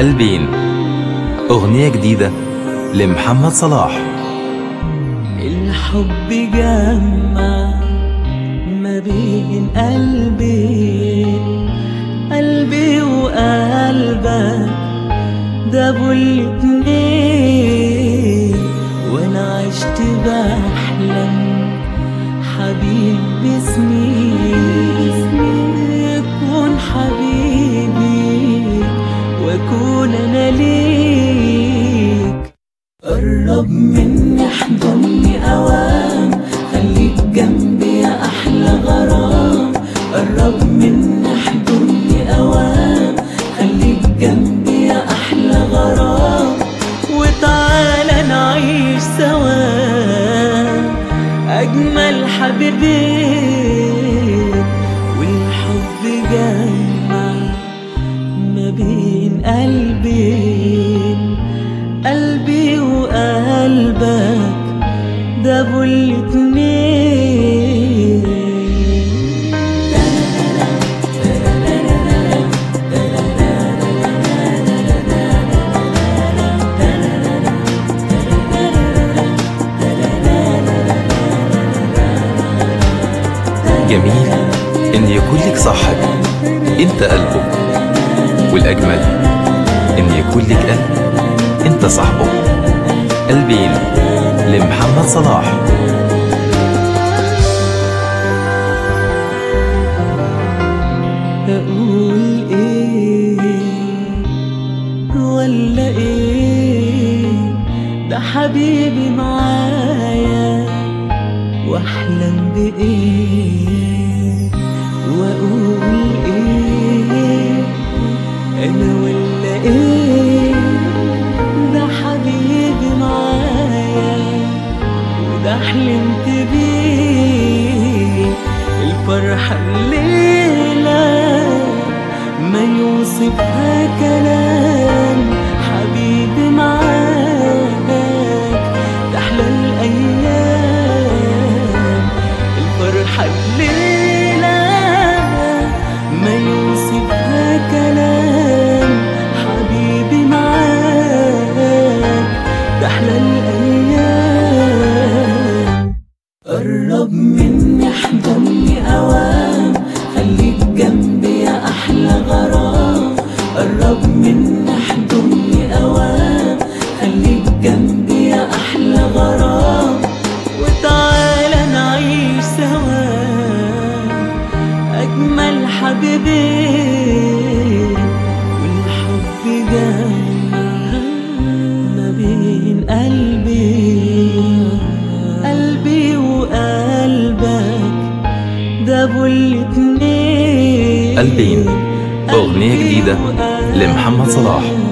قلبين أغنية جديدة لمحمد صلاح الحب جمع ما بين قلبين قلبي وقلبك دابوا الاتنين وانا عشت بحلم حبيبي سنين يكون حبيبي واكون انا ليك قرب مني احضني اوام خليك جنبي يا احلى غرام قرب مني احضني اوام خليك جنبي يا احلى غرام وتعالى نعيش سوا اجمل حبيبين والحب جمع ما بين قلبين قلبي وقلبك دابوا الاتنين جميل إن يكون لك صاحب أنت قلبه والأجمل إن يكون لك قلب أنت صاحبه قلبين لمحمد صلاح اقول ايه ولا ايه ده حبيبي معايا واحلم بايه واقول ايه انا ولا ايه ده حبيبي معايا وده حلمت بيه الفرحة الليلة ما يوصفها كلام حبيبي معاك تحلى الأيام الفرحة الليلة ما يوصفها كلام حبيبي معاك تحلى الأيام قرب مني احضني اوام خليك جنبي يا احلى غرام قرب مني احضني اوام خليك جنبي يا احلى غرام وتعالى نعيش سوا اجمل حبيبين والحب جمع ما بين قلبي قلبي وقلبك دابوا الاتنين قلبين أغنية جديدة لمحمد صلاح